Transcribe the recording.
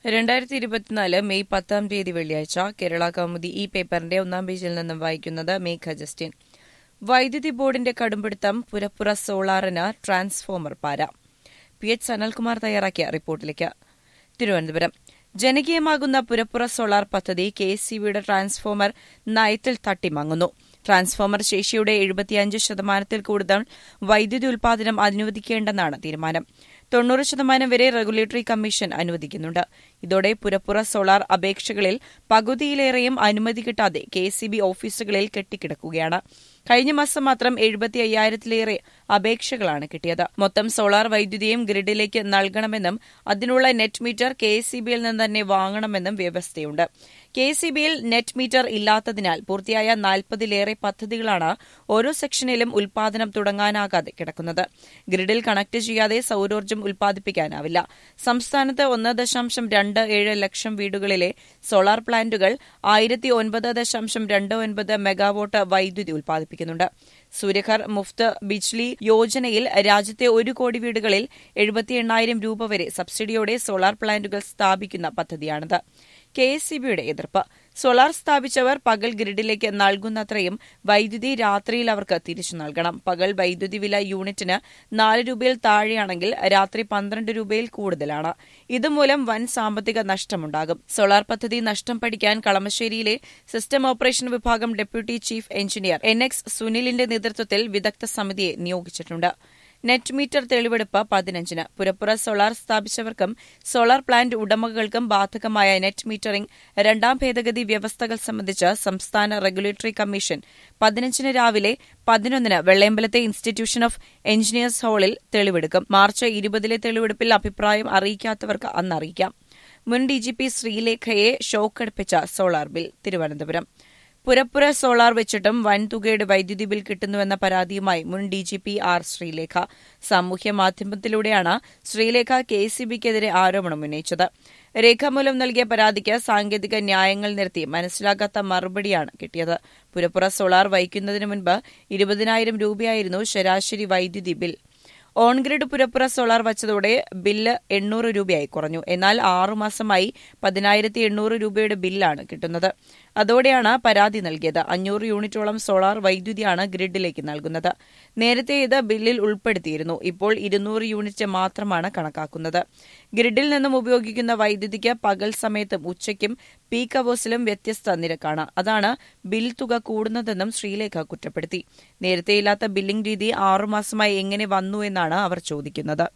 രണ്ടായിരത്തി ഇരുപത്തിനാല് മെയ് പത്താം തീയതി വെള്ളിയാഴ്ച കേരള കൗമുദി ഈ പേപ്പറിന്റെ ഒന്നാം പേജിൽ നിന്നും വായിക്കുന്നത് മേഘ ജസ്റ്റിൻ വൈദ്യുതി ബോർഡിന്റെ കടുംപിടുത്തം പുരപ്പുറ സോളാറിന് ട്രാൻസ്ഫോമർ പാര പി എച്ച് സനൽകുമാർ തയ്യാറാക്കിയ റിപ്പോർട്ടിലേക്ക് തിരുവനന്തപുരം ജനകീയമാകുന്ന പുരപ്പുറ സോളാർ പദ്ധതി കെ എസ് സി ബിയുടെ ട്രാൻസ്ഫോമർ നയത്തിൽ തട്ടിമങ്ങുന്നു ട്രാൻസ്ഫോമർ ശേഷിയുടെ എഴുപത്തിയഞ്ച് ശതമാനത്തിൽ കൂടുതൽ വൈദ്യുതി ഉൽപാദനം അനുവദിക്കേണ്ടെന്നാണ് തീരുമാനം തൊണ്ണൂറ് ശതമാനം വരെ റെഗുലേറ്ററി കമ്മീഷൻ അനുവദിക്കുന്നുണ്ട് ഇതോടെ പുരപ്പുറ സോളാർ അപേക്ഷകളിൽ പകുതിയിലേറെയും അനുമതി കിട്ടാതെ കെ സി ബി ഓഫീസുകളിൽ കെട്ടിക്കിടക്കുകയാണ് കഴിഞ്ഞ മാസം മാത്രം എഴുപത്തി അയ്യായിരത്തിലേറെ അപേക്ഷകളാണ് കിട്ടിയത് മൊത്തം സോളാർ വൈദ്യുതിയും ഗ്രിഡിലേക്ക് നൽകണമെന്നും അതിനുള്ള net meter K S C ബിയിൽ നിന്ന് തന്നെ വാങ്ങണമെന്നും വ്യവസ്ഥയുണ്ട് കെ സി ബിയിൽ നെറ്റ് മീറ്റർ ഇല്ലാത്തതിനാൽ പൂർത്തിയായ നാൽപ്പതിലേറെ പദ്ധതികളാണ് ഓരോ സെക്ഷനിലും ഉൽപാദനം തുടങ്ങാനാകാതെ കിടക്കുന്നത് ഗ്രിഡിൽ കണക്ട് ചെയ്യാതെ സൌരോർജ്ജം ഉൽപ്പാദിപ്പിക്കാനാവില്ല സംസ്ഥാനത്ത് ഒന്ന് ദശാംശം രണ്ട് ഏഴ് ലക്ഷം വീടുകളിലെ സോളാർ പ്ലാന്റുകൾ ആയിരത്തി ഒൻപത് ദശാംശം രണ്ട് ഒൻപത് മെഗാവോട്ട് വൈദ്യുതി ഉൽപ്പാദിപ്പിക്കുന്നുണ്ട് സൂര്യഘർ മുഫ്ത് ബിജ്ലി യോജനയിൽ രാജ്യത്തെ ഒരു കോടി വീടുകളിൽ എഴുപത്തി എണ്ണായിരം രൂപ വരെ സബ്സിഡിയോടെ സോളാർ പ്ലാന്റുകൾ സ്ഥാപിക്കുന്ന പദ്ധതിയാണിത് കെ എസ് സി ബിയുടെ എതിർപ്പ് സോളാർ സ്ഥാപിച്ചവർ പകൽ ഗ്രിഡിലേക്ക് നൽകുന്നത്രയും വൈദ്യുതി രാത്രിയിൽ അവർക്ക് തിരിച്ചു നൽകണം പകൽ വൈദ്യുതി വില യൂണിറ്റിന് നാല് രൂപയിൽ താഴെയാണെങ്കിൽ രാത്രി പന്ത്രണ്ട് രൂപയിൽ കൂടുതലാണ് ഇതുമൂലം വൻ സാമ്പത്തിക നഷ്ടമുണ്ടാകും സോളാർ പദ്ധതി നഷ്ടം പഠിക്കാൻ കളമശ്ശേരിയിലെ സിസ്റ്റം ഓപ്പറേഷൻ വിഭാഗം deputy chief engineer N X സുനിലിന്റെ നേതൃത്വത്തിൽ വിദഗ്ധ സമിതിയെ നിയോഗിച്ചിട്ടുണ്ട് നെറ്റ് മീറ്റർ തെളിവെടുപ്പ് പതിനഞ്ചിന് പുരപ്പുറ സോളാർ സ്ഥാപിച്ചവർക്കും സോളാർ പ്ലാന്റ് ഉടമകൾക്കും ബാധകമായ നെറ്റ് മീറ്ററിംഗ് രണ്ടാം ഭേദഗതി വ്യവസ്ഥകൾ സംബന്ധിച്ച് സംസ്ഥാന റെഗുലേറ്ററി കമ്മീഷൻ പതിനഞ്ചിന് രാവിലെ പതിനൊന്നിന് വെള്ളയമ്പലത്തെ ഇൻസ്റ്റിറ്റ്യൂഷൻ ഓഫ് എഞ്ചിനീയേഴ്സ് ഹാളിൽ തെളിവെടുക്കും മാർച്ച് ഇരുപതിലെ തെളിവെടുപ്പിൽ അഭിപ്രായം അറിയിക്കാത്തവർക്ക് അന്ന് അറിയിക്കാം മുൻ ഡിജിപി ശ്രീലേഖയെ ഷോക്കടുപ്പിച്ച സോളാർ ബിൽ തിരുവനന്തപുരം പുരപ്പുര സോളാർ വെച്ചിട്ടും വൻതുകയുടെ വൈദ്യുതി ബിൽ കിട്ടുന്നുവെന്ന പരാതിയുമായി മുൻ ഡിജിപി ആർ ശ്രീലേഖ സാമൂഹ്യ മാധ്യമത്തിലൂടെയാണ് ശ്രീലേഖ കെ സി ബിക്കെതിരെ ആരോപണം ഉന്നയിച്ചത് രേഖാമൂലം നൽകിയ പരാതിക്ക് സാങ്കേതിക ന്യായങ്ങൾ നിരത്തി മനസ്സിലാകാത്ത മറുപടിയാണ് കിട്ടിയത് പുരപ്പുറ സോളാർ വയ്ക്കുന്നതിന് മുൻപ് ഇരുപതിനായിരം രൂപയായിരുന്നു ശരാശരി വൈദ്യുതി ബിൽ ഓൺഗ്രിഡ് പുരപ്പുറ സോളാർ വച്ചതോടെ ബില്ല് എണ്ണൂറ് രൂപയായി കുറഞ്ഞു എന്നാൽ ആറുമാസമായി പതിനായിരത്തി എണ്ണൂറ് രൂപയുടെ ബില്ലാണ് കിട്ടുന്നത് അതോടെയാണ് പരാതി നൽകിയത് അഞ്ഞൂറ് യൂണിറ്റോളം സോളാർ വൈദ്യുതിയാണ് ഗ്രിഡിലേക്ക് നൽകുന്നത് നേരത്തെ ഇത് ബില്ലിൽ ഉൾപ്പെടുത്തിയിരുന്നു ഇപ്പോൾ ഇരുന്നൂറ് യൂണിറ്റ് മാത്രമാണ് കണക്കാക്കുന്നത് ഗ്രിഡിൽ നിന്നും ഉപയോഗിക്കുന്ന വൈദ്യുതിക്ക് പകൽ സമയത്തും ഉച്ചയ്ക്കും പീക്ക് അവേഴ്സിലും വ്യത്യസ്ത നിരക്കാണ് അതാണ് ബിൽ തുക കൂടുന്നതെന്നും ശ്രീലേഖ കുറ്റപ്പെടുത്തി നേരത്തെയില്ലാത്ത ബില്ലിംഗ് രീതി ആറുമാസമായി എങ്ങനെ വന്നു എന്നാണ് അവർ ചോദിക്കുന്നത്